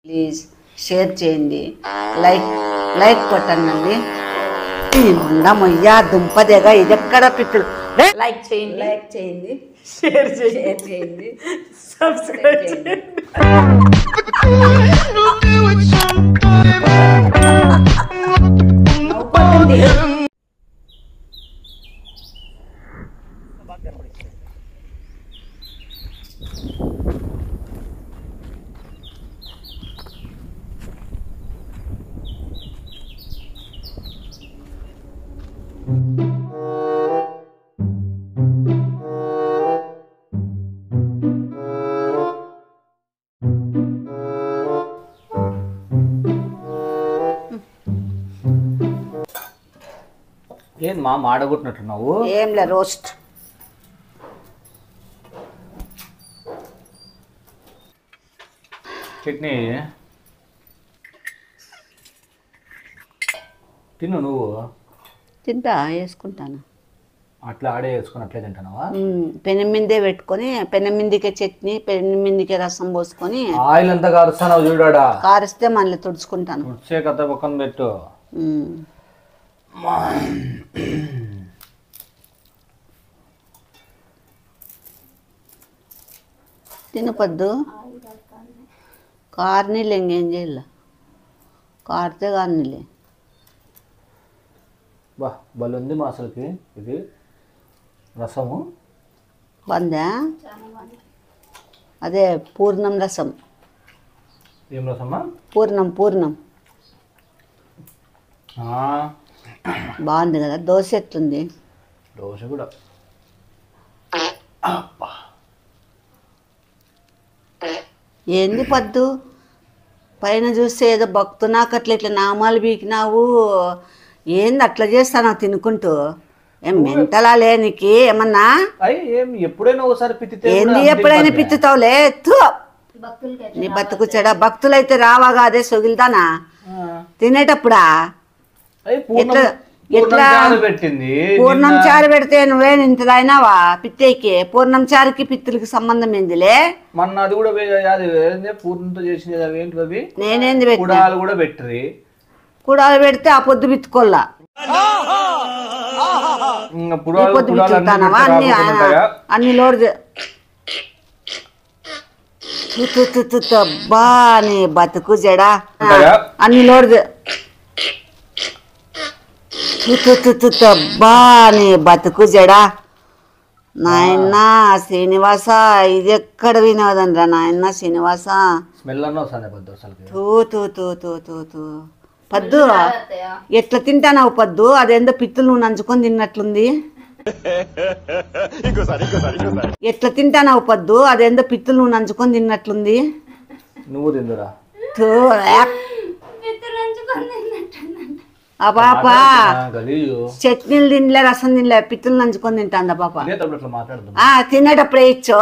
Please share చేయండి like like కొట్టండి ఉండమయ్యా దుంపదేగా ఇది ఎక్కడ పిట్లు లైక్ చేయండి లైక్ చేయండి షేర్ చేయండి షేర్ చేయండి సబ్స్క్రైబ్ చేయండి నవ్వుకోండి. ఏంది మా మాడగొట్టినట్టున్నావు ఏంలే రోస్ట్ చట్నీ తిను నువ్వు తింటా వేసుకుంటాను అట్లా ఆడే వేసుకొని అట్లే తింటున్నావా ఉమ్, పెనం మీదే పెట్టుకొని పెనం మీదకే చట్నీ పెనం మీదకే రసం పోసుకొని ఆయిల్ ఎంత కారుస్తావు చూడాడా కారిస్తే మళ్ళీ తుడుచుకుంటాను వచ్చే కథ పక్కన పెట్టు ఉమ్. తినపద్దు కార్నీళ్ళు ఇంకేం చేయాల కారితే కార్నీళ్ళే బా బలుంది మా అసలుకి ఇది రసము బందా అదే పూర్ణం రసం ఏం రసమ్మా పూర్ణం పూర్ణం ఆ, బాగుంది కదా దోశ ఎట్లుంది దోశ కూడా ఏంది పద్దు పైన చూస్తే ఏదో భక్తునాకు అట్లా ఇట్లా నామాలు బీకినావు ఏంది అట్లా చేస్తాను తినుకుంటూ ఏం మెంటలా లేనికి ఏమన్నా అయ్యి ఏం ఎప్పుడైనా ఒకసారి పిత్తితే కూడా ఏంది అంతే ఎప్పుడైనా పద్దే. పిత్తుతావులే తూ నీ బతుకు చెడ భక్తులైతే రావాగా అదే సొగిల్దానా ఆ. తినేటప్పుడా అయ్యి పూర్ణం ఎట్లా- పూర్ణం ఎట్లా? చారు పెట్టింది పూర్ణం నిన్న- చారు పెడితే నువ్వే ఇంత తాగినావా పిత్తేకి పూర్ణం చారుకి పిత్తులకి సంబంధం ఏందిలే మొన్న అది కూడా వే- అది ఏంది పూర్ణంతో చేసింది అవి ఏంటి అవి నేనేంది పెట్టినా కుడాలు కూడా పెట్టరి కూడాలు పెడితే ఆ పొద్దు పిత్తుకోల్లా ఇంకా ఈ పుడాలు పొద్దు కుడాలు అన్నీ పిచ్చుతానవా పెడితే అన్ని రాకుండా ఉంటాయా? అన్ని లోడ్ చే- తు తు తు తు తు, అబ్బా నీ బతుకు జడా ఉంటాయా? అన్ని లోడ్ చే- తు తు తు తు తు, అబ్బా నీ బతుకు జడా నాయనా శ్రీనివాస ఇది ఎక్కడ వినోదంరా నాయన శ్రీనివాస స్మెల్ అన్న వస్తుంది పెద్ద అసలుకి తూ తూ తూ తూ తూ తూ పద్దు ఎట్లా తింటానావు పద్దు అదేందో పిత్తులు నువ్వు నంచుకొని తిన్నట్లుంది ఎట్లా తింటానావు పద్దు అదేందో పిత్తులు నువ్వు నంచుకొని తిన్నట్లుంది నువ్వు తిందురా తూ, యాక్. ఆ పాప ఆ, గలీజు చట్నీలు తినలే రసం తినలే పిత్తులు నంచుకొని తింటాందా పాప తినేటప్పుడు అట్లా మాట్లాడుతున్నా ఆ తినేటప్పుడే ఇచ్చో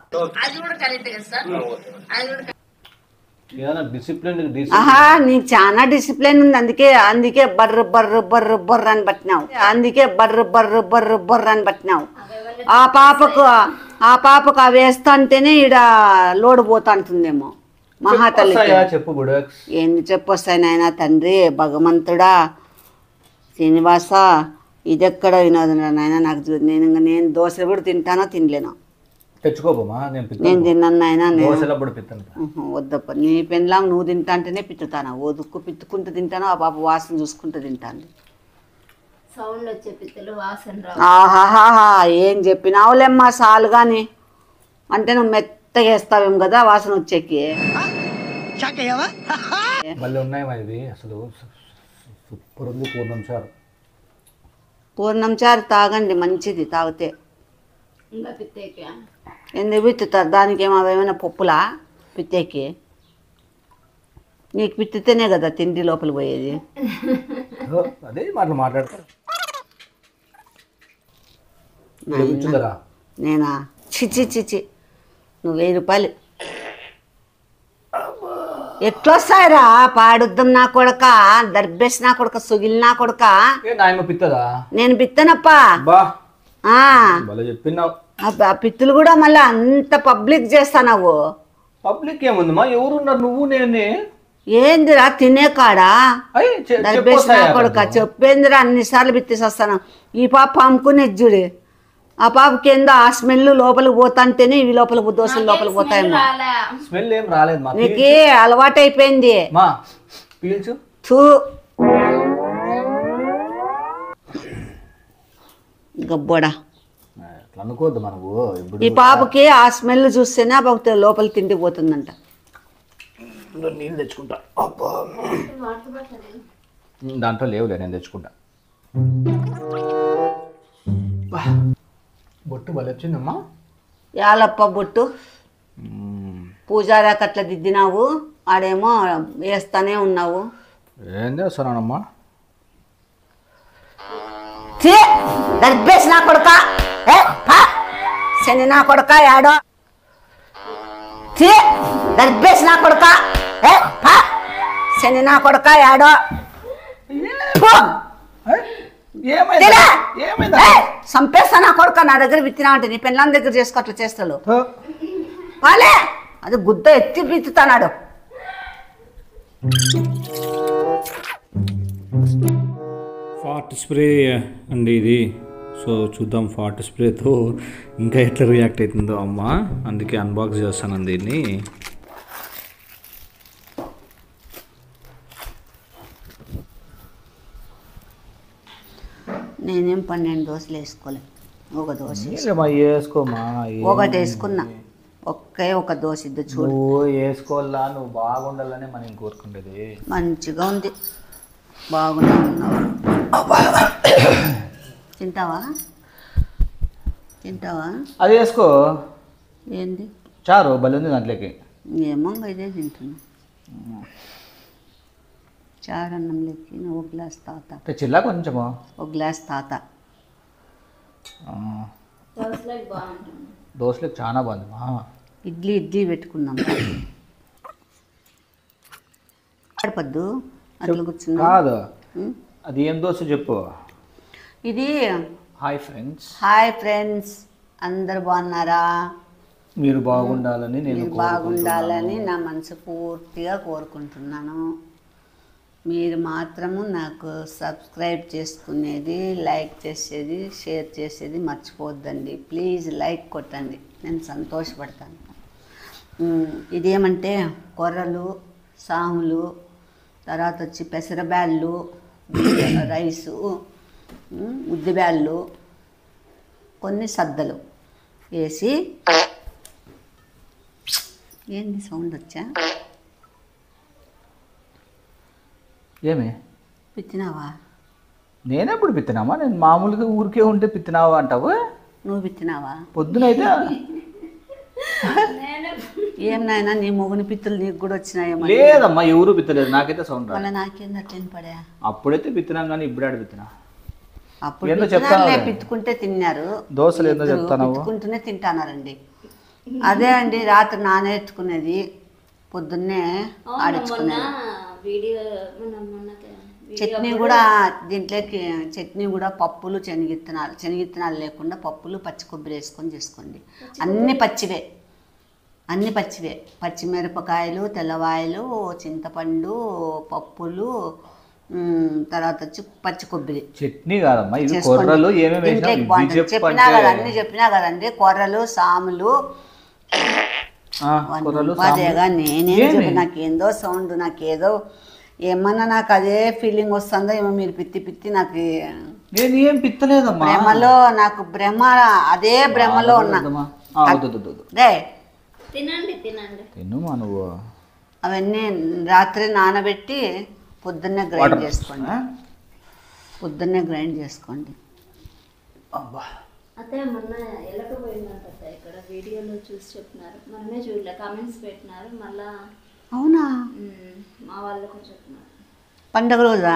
ఏదైనా డిసిప్లిన్ ఆహా నీకు చాలా డిసిప్లిన్ ఉంది అందుకే అందుకే బర్ర బర్ర బర్ర బర్ర అని పట్టినావు అందుకే బర్ర బర్ర బర్ర బర్ర అని పట్టినావు ఆ పాపకు ఆ పాపకు అవి వేస్తా అంటేనే ఈడ లోడు పోతా అంటుందేమో మహాతల్లికి చెప్పు బుడక్స్ ఏంది చెప్పొస్తాయి నాయన తండ్రి భగవంతుడా శ్రీనివాస ఇదెక్కడ వినోదం నాయన నాకు చూ- నేను ఇంక నేను దోశ కూడా తింటానో తినలేను తెచ్చుకోపమ్మా నేను నేను పిత్తాను తిన్నాను నాయన నేను దోశలప్పుడు పిత్తాను ఉహు, వద్దప్ప నీ పెళ్ళాం నువ్వు తింటా అంటేనే పిత్తుతాను ఓ దుక్కు పిత్తుకుంటూ తింటాను ఆ పాప వాసన చూసుకుంటూ తింటాను సౌండ్ వచ్చే పిత్తలు వాసన రావు ఆహాహాహా ఏం చెప్పినావులేమ్మా సాలు కానీ అంటే నువ్వు మెత్తగా వేస్తావేం కదా వాసన వచ్చేకి మళ్ళీ ఉన్నాయి మా ఇవి అసలు సూపర్ ఉంది పూర్ణం సార్ పూర్ణం చారు తాగండి మంచిది తాగితే ఇంకా పిత్తేకి ఎందుకు పిత్తుతారు దానికి ఏమో ఏమైనా పప్పులా పిత్తేకి నీకు పిత్తితేనే కదా తిండి లోపల పోయేది ఓ, అదే మాటలు మాట్లాడతారు కూర్చుందరా నేనా చిచి చిచి నువ్వు వెయ్యి రూపాయలు ఎట్లొస్తాయిరా పాడుద్దాం నా కొడక దర్బేస్ నా కొడక సుగిల్ నా కొడక ఏ నాయమ పిత్తదా నేను పిత్తనప్పా బా ఆ, భలే చెప్పినావు ఆ ప- ఆ పిత్తులు కూడా మళ్ళీ అంత పబ్లిక్ చేస్తానవు పబ్లిక్ ఏముందమ్మా ఎవరున్నారు నువ్వు నేనే ఏందిరా తినే కాడా అయ్యి చె- దర్బేసిన చెప్పొస్తాయా కొడుక అక్కడ? చెప్పేందిరా అన్నిసార్లు బిత్తేసేస్తాను ఈ పాప అమ్ముకునేది చూడు ఆ పాపకి ఏందో ఆ స్మెల్ లోపలికి పోతాంటేనే ఇవి లోపలికి దోశలు లోపలికి పోతాయేమో రాలే స్మెల్ ఏం రాలేదు మా నీకు అలవాటు అయిపోయింది మా పీల్చు తూ గబ్బోడా అట్లా అనుకోవద్దు మనకు ఇప్పుడు ఈ పాపకి ఆ స్మెల్ చూస్తేనే ఆ పాప లోపల తిండి పోతుందంట నీళ్ళు తెచ్చుకుంటా అబ్బా వాటర్ పట్టలేదు ఉమ్, దాంట్లో లేవులే నేను తెచ్చుకుంటా బా, బొట్టు భలే వచ్చిందమ్మా యాలప్ప బొట్టు ఉమ్, పూజారాకి అట్లా దిద్దినావు ఆడేమో వేస్తానే ఉన్నావు ఏం చేస్తున్నానమ్మా ఛీ! దర్బేసి నా కొడుక ఏ, పా! శని నా కొడుక యాడో ఛీ! దర్బేసి నా కొడుక ఏ, పా! శని నా కొడుక యాడో పో! ఏమైంది తినే! ఏమైంది ఏ, చంపేస్తా నా కొడుక నా దగ్గర విత్తినా అంటే నీ పెళ్ళాం దగ్గర చేసుకో అట్లా చేస్తాడు వాలే అది గుద్ద ఎత్తి పిత్తుతున్నాడు ఫార్ట్ స్ప్రే అండి ఇది సో చూద్దాం ఫార్ట్ స్ప్రేతో ఇంకా ఎట్లా రియాక్ట్ అవుతుందో అమ్మ అందుకే అన్బాక్స్ చేస్తాను దీన్ని నేనేం పన్నెండు దోశలు వేసుకోలే ఒక దోశ ఏలేమ్మా వేసుకోమా ఒకటి వేసుకున్నా ఒకే ఒక దోశ ఇద్దు చూడు నువ్వు వేసుకోవాలా నువ్వు బాగుండాలని మనం కోరుకుంటేది మంచిగా ఉంది బాగున్నా ఉన్నావు తింటావా తింటావా అది వేసుకో ఏంది చారు భలే ఉంది దాంట్లోకి ఏమో ఇంకా ఇదే తింటున్నా చారన్నంలోకి ఒక గ్లాస్ తాత తెచ్చిల్లా కొంచెము ఒక గ్లాస్ తాత ఆ, దోశలోకి బాగుంటుంది దోశలకు చాలా బాగుంది మా ఇడ్లీ ఇడ్లీ పెట్టుకున్నాం ఆడపద్దు అట్లా కూర్చున్నా కాదు ఉం? అది ఏం దోశ చెప్పు ఇది హాయ్ ఫ్రెండ్స్ హాయ్ ఫ్రెండ్స్ అందరు బాగున్నారా మీరు బాగుండాలని నేను మీరు బాగుండాలని నా మనసు పూర్తిగా కోరుకుంటున్నాను మీరు మాత్రము నాకు సబ్స్క్రైబ్ చేసుకునేది లైక్ చేసేది షేర్ చేసేది మర్చిపోవద్దండి ప్లీజ్ లైక్ కొట్టండి నేను సంతోషపడతాను ఉమ్, ఇదేమంటే కొర్రలు సాములు తర్వాత వచ్చి పెసరబ్యాళ్ళు రైసు ఉమ్, ఉద్దిబ్యాళ్ళు కొన్ని సద్దలు వేసి ఏంది సౌండ్ వచ్చా ఏమి పిత్తినావా నేనెప్పుడు పిత్తినామా నేను మామూలుగా ఊరికే ఉంటే పిత్తినావా అంటావు నువ్వు పిత్తినావా పొద్దునైతే ఏం నాయనా నీ మొగుని పిత్తులు నీకు కూడా వచ్చినాయేమో లేదమ్మా ఎవరు పిత్తలేదు నాకైతే సౌండ్ రాదు మళ్ళీ నాకేం అట్లేం పడా అప్పుడైతే పిత్తినాం కానీ ఇప్పుడు ఆడ పిత్తినా అప్పుడు ఏందో పిత్తినారులే, చెప్తావా? పిత్తుకుంటే తిన్నారు దోశలు ఏందో ఇద్దరు చెప్తానావు? పిత్తుకుంటూనే తింటానారండి అదే అండి రాత్రి నానేట్టుకునేది పొద్దున్నే అవును మొన్న ఆడించుకునేది వీడియో మొన్న మొన్న చట్నీ కూడా దీంట్లోకి చట్నీ కూడా పప్పులు శనగిత్తనాలు శనగిత్తనాలు లేకుండా పప్పులు పచ్చి కొబ్బరి వేసుకొని చేసుకోండి అన్ని పచ్చివే అన్ని పచ్చివే పచ్చిమిరపకాయలు తెల్లవాయలు చింతపండు పప్పులు ఉమ్, తర్వాత వచ్చి పచ్చి కొబ్బరి చట్నీ కాదమ్మా ఇవి చేసుకోండి. కొర్రలు ఏమేమి వేసినా దీంట్లోకి ఇవి బాగుంటుంది. చెప్పినా చెప్పంటే కదా అన్ని చెప్పినా కదండి కొర్రలు సాములు ఆ, కొర్రలు అదేగా నేనేం ఏమి? చెప్పి నాకేందో సౌండ్ నాకేదో ఏమన్నా నాకు అదే ఫీలింగ్ వస్తుందో ఏమో మీరు పిత్తి పిత్తి నాకు నేను ఏం పిత్తలేదమ్మా భ్రమలో నాకు భ్రమ అదే భ్రమలో ఉన్నా వద్దమ్మా. ఆ, వద్దు, వద్దు, వద్దు. రే తినండి తినండి తిన్నుమా నువ్వు అవన్నీ రాత్రి నానబెట్టి పొద్దున్నే గ్రైండ్ వాటర్ చేసుకోండి ఆ? పొద్దున్నే గ్రైండ్ చేసుకోండి అబ్బా అతే మొన్న వెళ్ళకపోయిందంట అత్త ఇక్కడ వీడియోలో చూసి చెప్తున్నారు మనమే చూడలే కామెంట్స్ పెట్టినారు మళ్ళా అవునా మ్, మా వాళ్ళకు చెప్తున్నారు పండగ రోజా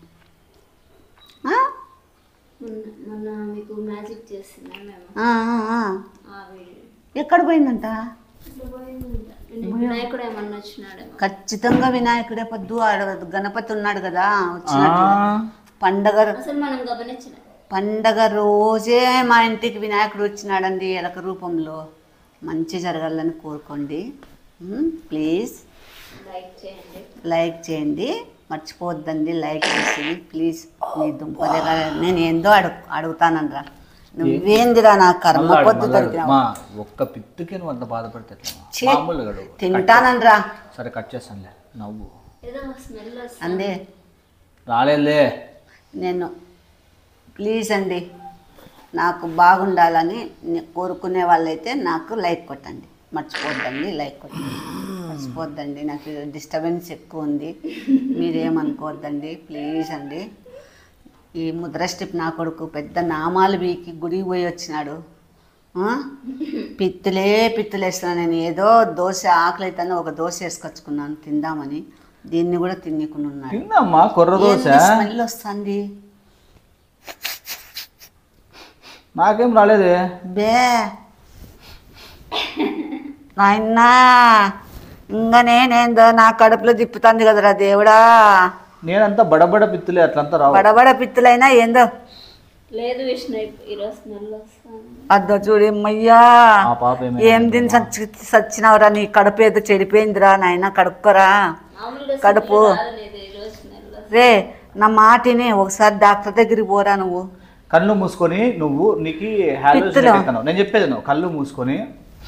ఆ? మొన్న మొన్న మీకు మ్యాజిక్ చేసిందా మేము ఆ, ఆ, ఆ. ఆ వీడియో ఎక్కడ పోయిందంట ఇట్లా పోయిందంట. వినాయకుడు ఏమన్నా వచ్చినాడేమో ఖచ్చితంగా వినాయకుడే పొద్దు ఆడ గణపతి ఉన్నాడు కదా ఆ, వచ్చినట్టు పండగ అసలు మనం గమనించిన పండగ రోజే మా ఇంటికి వినాయకుడు వచ్చినాడండి ఎలక రూపంలో మంచి జరగాలని కోరుకోండి ప్లీజ్ లైక్ చేయండి లైక్ చేయండి మర్చిపోవద్దండి లైక్ చేసి ప్లీజ్ నీ దుంపలేగా నేను ఏందో అడుగు అడుగుతానరా నువ్వేందిరా నా కర్మ మళ్ళా పొద్దు అడుగు, మళ్ళా దొరికిన అడుగు. మా ఒక్క పిత్తుకి నువ్వు అంత బాధపడితే ఎట్లా? ఛీ, మామూలుగా అడుగు. తింటానరా సరే కట్ చేస్తానులే నవ్వు ఏదో స్మెల్ వస్తుంది అందే రాలేదులే నేను ప్లీజ్ అండి నాకు బాగుండాలని నే- కోరుకునే వాళ్ళైతే నాకు లైక్ కొట్టండి మర్చిపోద్దండి లైక్ కొట్టండి మర్చిపోద్దండి నాకు డిస్టర్బెన్స్ ఎక్కువ ఉంది మీరేమనుకోవద్దండి ప్లీజ్ అండి ఈ ముద్ర స్టిప్ నా కొడుకు పెద్ద నామాలు బీకి గుడికి పోయి వచ్చినాడు ఆ? పిత్తులే పిత్తులు వేస్తున్నాను నేను ఏదో దోశ ఆకలి అవుతుందో ఒక దోశ వేసుకొచ్చుకున్నాను తిందామని దీన్ని కూడా తిన్నకుని ఉన్నాడు తిన్నమ్మా కొర్ర దోశ స్మెల్ వస్తుంది నాకేం రాలేదే బే నాయనా ఇంకా నేనేందో నా కడుపులో తిప్పుతుంది కదరా దేవుడా నేనంతా బడబడ పిత్తులే అట్లంతా రావు బడబడ పిత్తులైనా ఏందో లేదు విష్ణు ఈరోజు స్మెల్ వస్తుంది అద్దో చూడమ్మయ్యా ఆ పాప ఏమైనా ఏం తిని సచ్చి సచ్చినవరా నీ కడుపు ఏదో చెడిపోయిందిరా నాయన కడుక్కోరా మామూలుగా కడుపు. smell రాదు లేదు ఈరోజు స్మెల్ వస్తుంది రే నా మాటిని ఒకసారి డాక్టర్ దగ్గరికి పోరా నువ్వు కళ్ళు మూసుకొని నువ్వు నీకు హాలోజినేట్ పిత్తులు. అవుతాను నేను చెప్పేది నువ్వు కళ్ళు మూసుకొని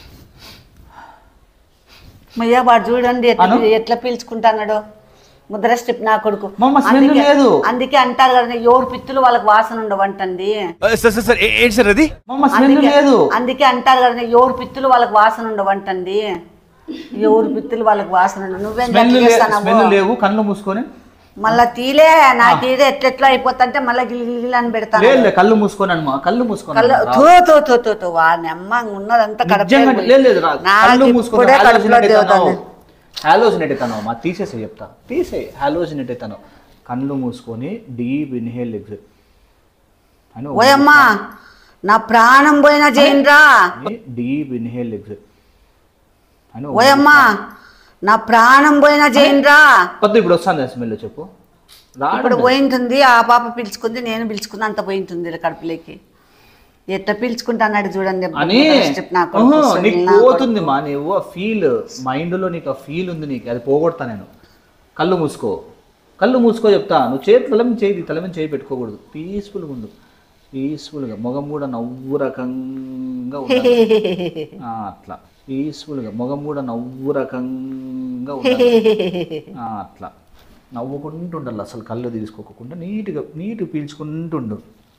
మయ్యా వాడు చూడండి ఎట్లా అను? ఎట్లా పీల్చుకుంటాన్నాడు ముద్ర స్ట్రిప్ నా కొడుకు మమ్మ స్మెల్ అందుకే- లేదు అందుకే అంటారు కదా ఎవరు పిత్తులు వాళ్ళకి వాసన ఉండవంటండి సార్ సార్ సార్ ఏ- ఏంటి సార్ అది మమ్మ స్మెల్ అందుకే- లేదు అందుకే అంటారు కదా ఎవరు పిత్తులు వాళ్ళకి వాసన ఉండవంటండి ఎవరు పిత్తులు వాళ్ళకి వాసన ఉండవు నువ్వేం స్మెల్ గట్టిగా చేస్తానావు? స్మెల్ లేవు కళ్ళు మూసుకొని మళ్ళా తీలే నా తీరే ఎట్లెట్లా అయిపోతుంటే మళ్ళీ గిల్లి అని పెడతాను లేదు లేదు, కళ్ళు మూసుకొని అమ్మా కళ్ళు మూసుకొని కళ్ళు అమ్మా, తూ తూ తూ తూ తూ వాడిని అమ్మ ఉన్నదంతా నిజంగా కడుపు లేదు లేదు రా నాకు కళ్ళు మూసుకొని ఇప్పుడే కడుపులో హాలోజినేట్ అవుతాను దేవతాను. హాలోజినేట్ అవుతాను మా తీసేసి చెప్తా తీసే హాలోజినేట్ అవుతాను కళ్ళు మూసుకొని డీప్ ఇన్హేల్ ఎగ్జిట్ అని ఓయమ్మా నా ప్రాణం పోయినా చేయండిరా డీప్ ఇన్హేల్ ఎగ్జిట్ అని ఓయమ్మా నా ప్రాణం పోయినా చేయండిరా కొత్త ఇప్పుడు వస్తుంది స్మెల్ చెప్పు రాడు ఇప్పుడు పోయింటుంది ఆ పాప పిలుచుకుంది నేను పిలుచుకున్నా అంత పోయింటుంది కడుపులోకి ఎట్లా పిలుచుకుంటాన్నాడు చూడండి అని స్టెప్ నా కొడుకు, ఆహా, సునీల్ నీకు నా కొడుకు. పోతుంది మా నువ్వు ఆ ఫీల్ మైండ్లో నీకు ఆ ఫీల్ ఉంది నీకు అది పోగొడతా నేను కళ్ళు మూసుకో కళ్ళు మూసుకో చెప్తా నువ్వు చేతి తల మీద చేయి తల మీద చేయి పెట్టుకోకూడదు పీస్ఫుల్గా ఉండు పీస్ఫుల్గా మొగం కూడా నవ్వు రకంగా ఉండాలి. ఆ, అట్లా పీస్ఫుల్గా మొగం కూడా నవ్వు రకంగా ఉండాలి. ఆ, అట్లా నవ్వుకుంటూ ఉండాలి అసలు కళ్ళు తీసుకోకుండా నీట్గా నీట్గా పీల్చుకుంటుండు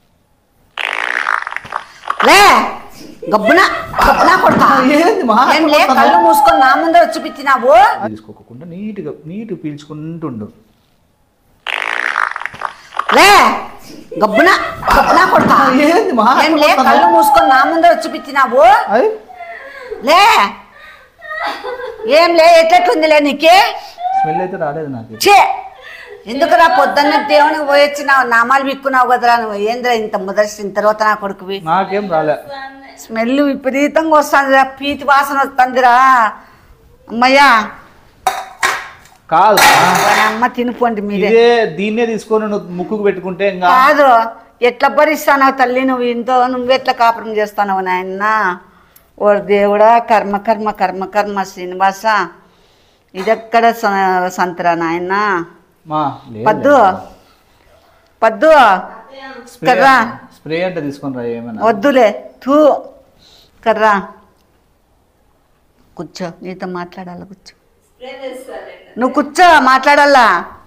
లే గబ్బున గబ్బున కొడుకా ఏంది మా ఏం లే కళ్ళు మూసుకొని నా ముందర వచ్చి పిచ్చినావు తీసుకోకుండా నీట్గా నీట్గా పీల్చుకుంటుండు లే గబ్బున గబ్బున కొడుకా ఏంది మా ఏం లే కళ్ళు మూసుకొని నా ముందర వచ్చి పిచ్చినావు అది లే ఏం లే ఎట్లెట్లుందిలే నీకే స్మెల్ అయితే రాలేదు నాకు చే ఎందుకురా పొద్దున్న దేవునికి పోయి వచ్చినావు నామాలు బిక్కున్నావు కదరా నువ్వు ఏంద్రా ఇంత ముదర్సిన తర్వాత నా కొడుకువి నాకేం రాలే స్మెల్ విపరీతంగా వస్తుందిరా పీతి వాసన వస్తుందిరా అమ్మయ్యా కాదు మా. వాని అమ్మ తినిపోండి మీరే ఇదే దీన్నే తీసుకొని నువ్వు ముక్కుకు పెట్టుకుంటే ఇంకా కాదు ఎట్లా భరిస్తానావు తల్లి నువ్వు ఇంతో నువ్వెట్లా కాపురం చేస్తావు నాయన ఓ దేవుడా కర్మ కర్మ కర్మ కర్మ శ్రీనివాస ఇదెక్కడ స- సంతరా నాయన మా లేదు పద్దు పద్దు స్ప్రే కర్రా స్ప్రే అంటే తీసుకొని రా ఏమైనా వద్దులే తూ కర్రా కూర్చో నీతో మాట్లాడాలి కూర్చో నువ్వు కూర్చో మాట్లాడాలా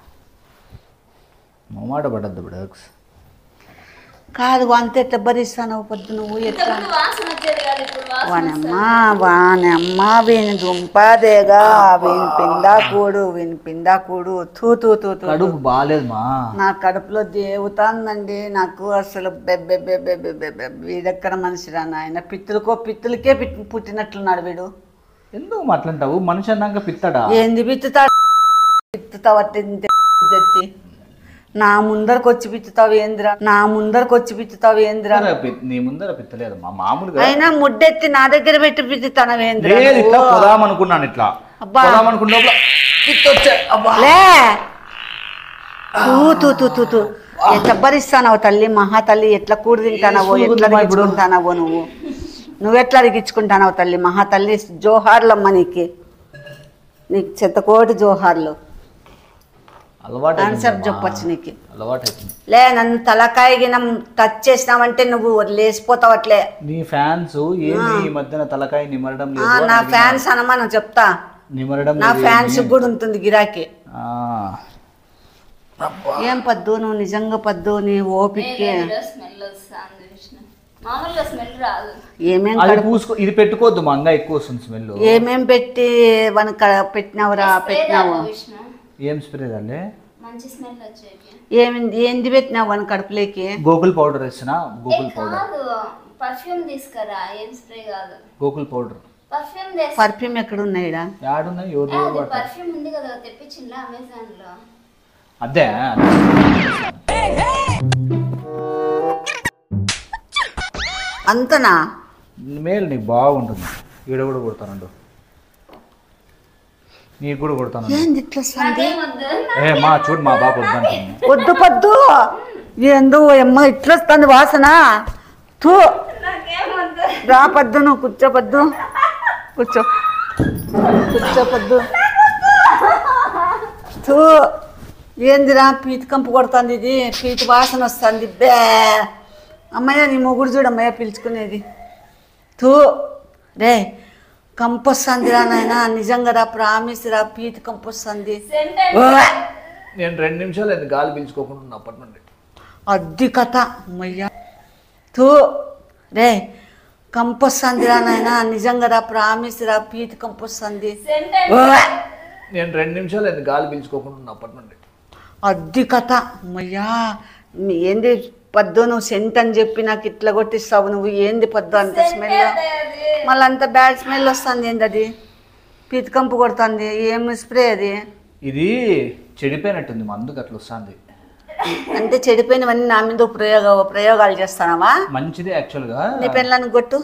మాట పడద్దు బ్రదర్స్ కాదు అంత ఎట్లా భరిస్తావు పొద్దు నువ్వు ఎట్లా ఇంతకుముందు వాసన వచ్చేది కాదు ఇప్పుడు వాసన వానమ్మా వానమ్మ వీని దుంపదేగా వీని పిందా కూడు వీని పిందా కూడు తూ తూ తూ తూ కడుపు బాగాలేదు మా నా కడుపులో దేవుతాందండి నాకు అసలు బెబ్బె బెబ్బె బెబ్బె బెబ్బె వీడెక్కడ మనిషిరా నాయన పిత్తులకో పిత్తులకే పిట్- పుట్టినట్లున్నాడు వీడు ఎందుకు మాట్లాంటావు మనిషి అన్నాక పిత్తడా ఏంది పిత్తుతాడు పిత్తుతావు ఎత్తి నా ముందరకు వచ్చి పిత్తుతావు ఏందిరా నా ముందరకు వచ్చి పిత్తుతావు ఏందిరా పిత్తరా పి- నీ ముందర పిత్తలేదు మా మామూలుగా అయినా ముడ్డెత్తి నా దగ్గర పెట్టి పిత్తుతానవేంద్రా లేదు ఇట్లా నువ్వు? పోదాం అనుకున్నాను ఇట్లా అబ్బా. పోదాం అనుకున్న లోపల పిత్తొచ్చే అబ్బా లే తూ తూ తూ తూ తూ ఎట్లా భరిస్తానవు తల్లి మహా తల్లి ఎట్లా కూడి తింటానవో ఏ ఎట్లా సుగుణమా ఇప్పుడు? అరిగించుకుంటానవో నువ్వు నువ్వెట్లా అరిగించుకుంటానవు తల్లి మహా తల్లి జోహార్లమ్మ నీకి నీకు చెత్తకోటి జోహార్లు అలవాటు ఆన్సర్ చెప్పొచ్చు నీకు అలవాటు అవుతుంది లే నన్ను తలకాయ గినం టచ్ చేసినావంటే నువ్వు లేచిపోతావు అట్లే నీ ఫ్యాన్స్ ఏంది ఈ మధ్యన తలకాయ నిమరడం ఆ, లేదు నా ఫ్యాన్స్ అనమా చెప్తా నిమరడం నా లేదు ఫ్యాన్స్ ఏంది? కూడా ఉంటుంది గిరాకీ ఆ, ఏం పద్దు నువ్వు నిజంగా పద్దు నీ ఓపిక్కి స్మెల్ వస్తుంది విష్ణు మామూలుగా స్మెల్ రాదు ఏమేం అది కడుపు పూసుకో ఇది పెట్టుకోవద్దు మంగా ఎక్కువ వస్తుంది స్మెల్ ఏమేం పెట్టి వనక పెట్టినావురా పెట్టినావు విష్ణు ఏం స్ప్రే దాలే మంచి స్మెల్ వచ్చేది ఏమి ఏంది పెట్టినావు వన కడుపులోకి గోకుల్ పౌడర్ వేసిన గోకుల్ పౌడర్ కాదు పర్ఫ్యూమ్ తీసుకురా ఏం స్ప్రే కాదు గోకుల్ పౌడర్ పర్ఫ్యూమ్ తెస్ పర్ఫ్యూమ్ ఎక్కడ ఉన్నాయిడా యాడున్నాయి ఎవరు ఏ, ఎవరు అది పడతారు పర్ఫ్యూమ్ ఉంది కదా తెప్పించిందా అమెజాన్ లో అదే అంతనా మేలు నీకు బాగుంటుంది ఈడ కూడా కొడతానండు నీకు కూడా కొడతాను ఏంది ఇట్లా వస్తుంది నాకేమొద్దు ఏ మా చూడు మా బాబు వద్దంటుంది వద్దు పద్దు ఏందో అమ్మ ఇట్లా వస్తుంది వాసన తూ నాకేమొద్దు రా పద్దు నువ్వు కూర్చో పద్దు కూర్చో కూర్చో పద్దు తూ ఏందిరా పీతి కంపు కొడుతుంది ఇది పీతి వాసన వస్తుంది బే అమ్మయ్య నీ మొగుడు చూడమ్మయ్య పిలుచుకునేది తూ రే కంపు వస్తుంది రా నాయన నిజంగా రా ప్రామిస్ రా పీతి కంపు వస్తుంది నేను రెండు నిమిషాలు అది గాలి పీల్చుకోకుండా ఉన్నా అప్పటి నుండి అద్ది కథ అమ్మయ్య తూ రే కంపు వస్తుంది రా నాయన నిజంగా రా ప్రామిస్ రా పీతి కంపు వస్తుంది నేను రెండు నిమిషాలు అది గాలి పీల్చుకోకుండా ఉన్నా అప్పటి నుండి అద్ది కథ అమ్మయ్యా మీ ఏంది పద్దు నువ్వు సెంట్ అని చెప్పి నాకు ఇట్లా కొట్టిస్తావు నువ్వు ఏంది పద్దు అంత స్మెల్ మళ్ళీ అంత బ్యాడ్ స్మెల్ వస్తుంది ఏంది అది పీతి కంపు కొడుతుంది ఏం స్ప్రే అది ఇది చెడిపోయినట్టుంది మందుకు అట్లా వస్తుంది అంటే చెడిపోయినవన్నీ నా మీద ప్రయోగ ప్రయోగాలు చేస్తానవా మంచిది యాక్చువల్గా నీ పెళ్ళని కొట్టు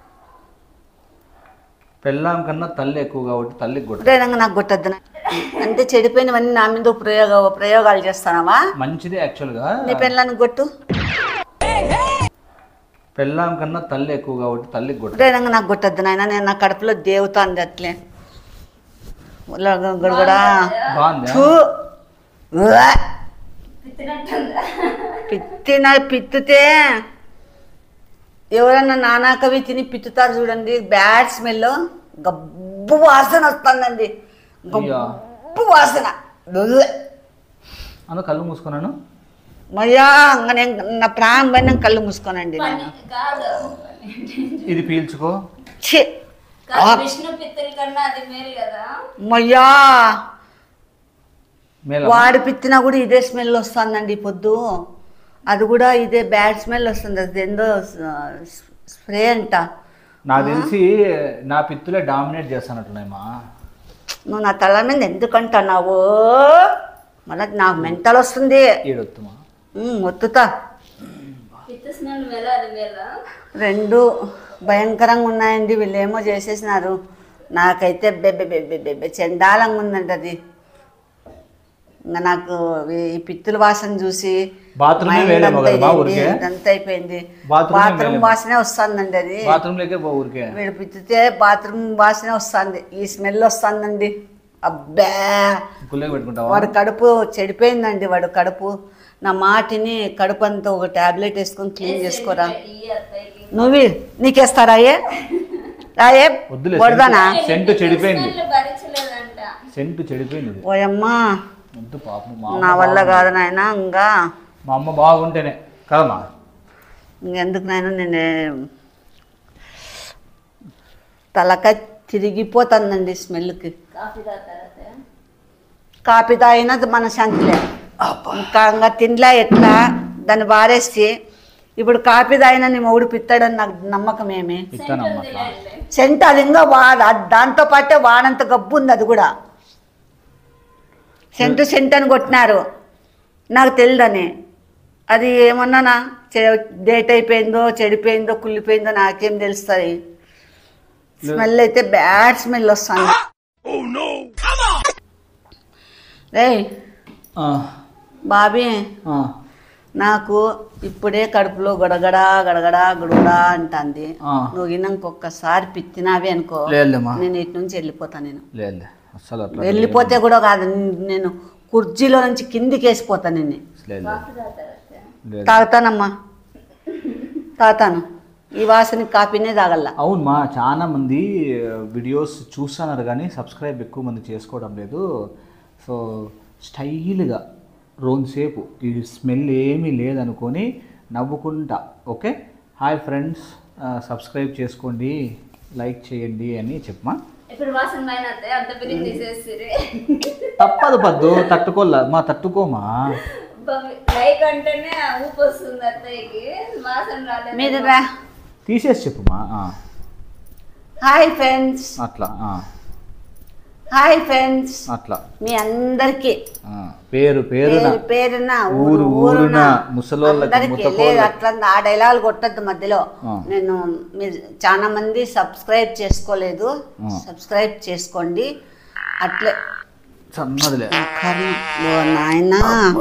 పెళ్ళాం కన్నా తల్లి ఎక్కువ కాబట్టి తల్లికి కొట్ట ఉదయంగా నాకు కొట్టద్దు అంటే చెడిపోయినవన్నీ నా మీద ప్రయోగ ప్రయోగాలు చేస్తానవా మంచిది యాక్చువల్గా నీ పెళ్ళని కొట్టు పెళ్ళాం కన్నా తల్లి ఎక్కువ కాబట్టి తల్లికి కొట్ట ఉదయంగా నాకు కొట్టద్దు నాయన నేను నా కడుపులో దేవుతాంది అట్లే ఉల్ల గడగడా బాగుందా ఫు. ఉవ్వ. తిట్టినట్టుందా పిత్తిన పిత్తితే ఎవరన్నా నానాకవి తిని పిత్తుతారు చూడండి బ్యాడ్ స్మెల్ గబ్బు వాసన వస్తుందండి అయ్యో. గబ్బు వాసన ఉవ్వ. అన్న కళ్ళు మూసుకున్నాను మయ్యా ఇంక నేను నా ప్రాణం పైన కళ్ళు మూసుకోనండి నేను కాదు ఇది పీల్చుకో ఛీ కాదు విష్ణు పిత్తల కన్నా అది మేలు కదా మయ్యా మేల వాడి పిత్తినా కూడా ఇదే స్మెల్ వస్తుందండి ఈ పొద్దు అది కూడా ఇదే బ్యాడ్ స్మెల్ వస్తుంది అది ఏందో స్ప్రే అంట నాకు తెలిసి నా పిత్తులే డామినేట్ చేస్తానట్టున్నాయమ్మా నువ్వు నా తల మీద ఎందుకంటున్నావు మళ్ళీ నాకు మెంటల్ వస్తుంది ఈడొత్తుమా ఉమ్, ఒత్తుతా పిత్త స్మెల్ మేల అది మేల రెండు భయంకరంగా ఉన్నాయండి వీళ్ళు ఏమో చేసేసినారు నాకైతే బెబ్బె బెబ్బె బెబ్బె చండాలంగా ఉందండి అది ఇంకా నాకు ఈ- ఈ పిత్తుల వాసన చూసి బాత్రూమే మైండ్ వేలేమో అంతా కదా మా ఇది- ఊరికే? ఇదంతా అయిపోయింది బాత్రూమే బాత్రూమ్ వేలేమో. వాసనే వస్తుందండి అది బాత్రూంలోకే పో ఊరికే వీడు పిత్తితే బాత్రూమ్ వాసనే వస్తుంది ఈ స్మెల్ వస్తుందండి అబ్బా గుల్లే పెట్టుకుంటావా వాడు కడుపు చెడిపోయిందండి వాడు కడుపు నా మాటిని కడుపు అంతా ఒక టాబ్లెట్ వేసుకొని క్లీన్ చేసుకోరా ఈ అత్తయ్యకి నువ్వు నీకేస్తారా ఏ రాయే వద్దులే వడదానా సెంటు- సెంటు చెడిపోయింది స్మెల్ భరించలేదంట సెంటు చెడిపోయింది ఇది. ఓయమ్మా వద్దు పాపం మా నా అమ్మ వల్ల బాగుంది. కాదు నాయన ఇంకా మా అమ్మ బాగుంటేనే కదమ్మా ఇంకెందుకు నాయన నేను తలకాయ తిరిగిపోతుందండి స్మెల్కి కాఫీ తాగుతారా అత్తయ్య? కాపీ తాగినా మన శాంతిలే ఇంకా ఇంకా తినలే ఎట్లా దాన్ని వారేసి ఇప్పుడు కాపీ తాగినా నీ మొగుడు పిత్తాడని నాకు నమ్మకం ఏమి ఇస్తానమ్మా అట్లా సెంట్ అది ఇంకా వాడ దాంతో పాటే వాడంత గబ్బు ఉంది అది కూడా సెంటు సెంట్ అని కొట్టినారు నాకు తెలియదని అది ఏమన్నానా డేట్ అయిపోయిందో చెడిపోయిందో కుళ్ళిపోయిందో నాకేం తెలుస్తుంది స్మెల్ అయితే బ్యాడ్ స్మెల్ వస్తుంది రే ఆ, బాబీ ఆ. నాకు ఇప్పుడే కడుపులో గడగడా గడగడా గుడగడా అంటుంది ఆ. నువ్వు విన్నాక ఒక్కసారి పిత్తినావే అనుకో లేదులేమ్మా నేను ఇటు నుంచి వెళ్ళిపోతా నేను లేదులే అసలు అట్లా వెళ్ళిపోతే కూడా కాదు నేను కుర్చీలో నుంచి కిందికి వేసిపోతాను నిన్ను లేదు, కాఫీ తాగుతారా అత్తయ్య? లేదు. తాగుతానమ్మా తాగుతాను ఈ వాసన కాపీనే తాగల్లా అవును మా చాలా మంది వీడియోస్ చూస్తున్నారు కానీ సబ్స్క్రైబ్ ఎక్కువ మంది చేసుకోవడం లేదు సో స్టైల్గా రోజుసేపు ఈ స్మెల్ ఏమీ లేదనుకొని నవ్వుకుంటా ఓకే హాయ్ ఫ్రెండ్స్ సబ్స్క్రైబ్ చేసుకోండి లైక్ చేయండి అని చెప్పమా ఇప్పుడు వాసన పైన అత్తయ్య అంత బిర్యానీ తీసేసిరి తప్పదు పద్దు తట్టుకోలే మా తట్టుకోమా లైక్ అంటేనే ఊపు వస్తుంది అత్తయ్యకి వాసన రాలేదు మీరు రా తీసేసి చెప్పుమా ఆ, హాయ్ ఫ్రెండ్స్ అట్లా ఆ, హాయ్ ఫ్రెండ్స్ అట్లా మీ అందరికి ఆ, పేరు పేరున పేరు పేరున ఊరు ఊరు ఊరున ఊరున ముసలోళ్ళకి అందరికీ ముతకోళ్ళకి. లేదు అట్లా ఆ డైలాగులు కొట్టద్దు మధ్యలో ఆ. నేను మీరు చాలా మంది సబ్స్క్రైబ్ చేసుకోలేదు ఆ. సబ్స్క్రైబ్ చేసుకోండి అట్లే సన్నదిలే కర్మ. ఓ నాయనా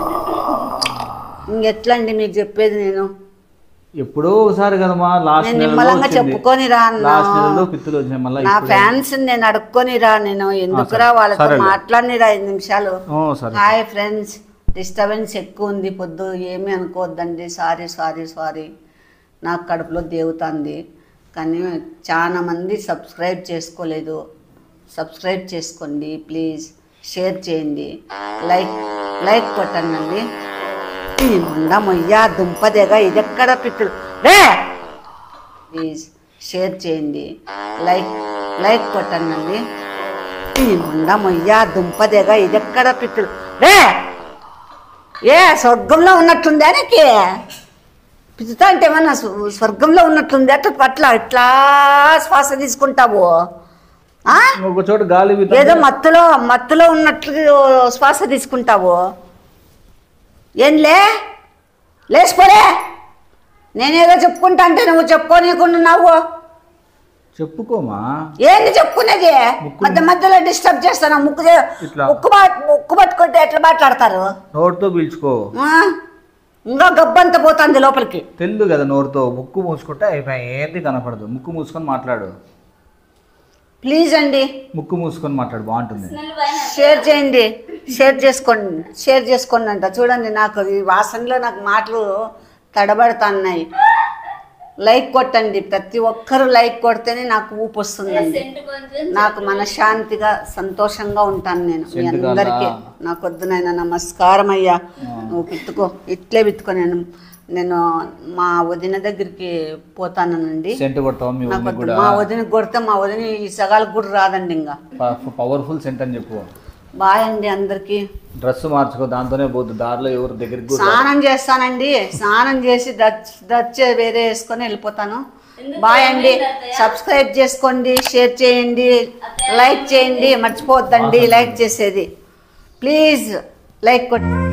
ఇంకెట్లండి మీకు చెప్పేది నేను ఎప్పుడో ఒకసారి కదమ్మా లాస్ట్ నేను నెలలో నిమ్మలంగా వచ్చింది. చెప్పుకొని రా అన్నా. లాస్ట్ నెలలో పిత్తులు వచ్చినాయి మళ్ళీ నా ఇప్పుడే. ఫ్యాన్స్ నేను అడుక్కొని రా నేను ఎందుకురా సరే. వాళ్ళతో సరేలే. మాట్లాడినిరా ఐదు నిమిషాలు ఓ సరే హాయ్ ఫ్రెండ్స్ డిస్టర్బెన్స్ ఎక్కువ ఉంది పొద్దు ఏమీ అనుకోవద్దండి సారీ సారీ సారీ నాకు కడుపులో దేవుతుంది కానీ చాలా మంది సబ్స్క్రైబ్ చేసుకోలేదు సబ్స్క్రైబ్ చేసుకోండి ప్లీజ్ షేర్ చేయండి లైక్ లైక్ కొట్టండి ఈ ముండమయ్యా దుంపదేగా ఇది ఎక్కడ పిట్టుడు రే ప్లీజ్ షేర్ చేయండి లైక్ లైక్ కొట్టండి ఈ ముండమయ్యా దుంపదేగా ఇది ఎక్కడ పిట్టుడు రే ఏ స్వర్గంలో ఉన్నట్లుందా నీకు పిచ్చుతా అంటే ఏమన్నా స్వ- స్వర్గంలో ఉన్నట్లుంది అట్లా పట్ల ఇట్లా శ్వాస తీసుకుంటావు ఆ? ఒక చోట గాలి వీత- ఏదో మత్తులో మత్తులో ఉన్నట్లు శ్వాస తీసుకుంటావు ఏంలే లేచిపోలే నేనేదో చెప్పుకుంటా అంటే నువ్వు చెప్పుకోనీయకుండా నువ్వు చెప్పుకోమా ఏంది చెప్పుకునేది ముక్కు- మధ్య మధ్యలో డిస్టర్బ్ చేస్తాను ముక్కు చే- ఇట్లా. ముక్కు బా- ముక్కు పట్టుకుంటే ఎట్లా మాట్లాడతారు నోరుతో పీల్చుకో ఆ? ఇంకా గబ్బంతా పోతుంది లోపలికి తెల్లు కదా నోరుతో ముక్కు మూసుకుంటే అయిపోయి ఏంది కనపడదు ముక్కు మూసుకొని మాట్లాడు ప్లీజ్ అండి ముక్కు మూసుకొని మాట్లాడు బాగుంటుంది స్మెల్ పైన షేర్ చేయండి షేర్ చేసుకోండి షేర్ చేసుకోండి అంట చూడండి నాకు ఈ వాసనలో నాకు మాటలు తడబడుతున్నాయి లైక్ కొట్టండి ప్రతి ఒక్కరూ లైక్ కొడితేనే నాకు ఊపు వస్తుందండి సెంట్ కొంచెం నాకు మనశ్శాంతిగా సంతోషంగా ఉంటాను నేను మీ సెంటు కాదా? అందరికీ నాకు వద్దునైనా నమస్కారం అయ్యా నువ్వు పిత్తుకో ఇట్లే పిత్తుకో నేను నేను మా వదిన దగ్గరికి పోతానండి సెంట్ కొడతావు మీ నాకు ఊరికి వద్దు. కూడా మా వదిన కొడితే మా వదిన ఈ సగాలకు కూడా రాదండి ఇంకా పవర్ఫుల్ సెంట్ అని చెప్పు బాయ్ అండి అందరికీ డ్రెస్ మార్చుకో దాంతోనే పోద్దు దారిలో ఎవరు దగ్గరికి కూడా రారు. స్నానం చేస్తానండి స్నానం చేసి డచ్ డచ్ వేరే వేసుకొని వెళ్ళిపోతాను ఎందుకు బాయ్ అండి ఏమైంది అత్తయ్య? సబ్స్క్రైబ్ చేసుకోండి షేర్ చేయండి లైక్ చేయండి మర్చిపోవద్దండి లైక్ చేసేది ప్లీజ్ లైక్ కొట్టి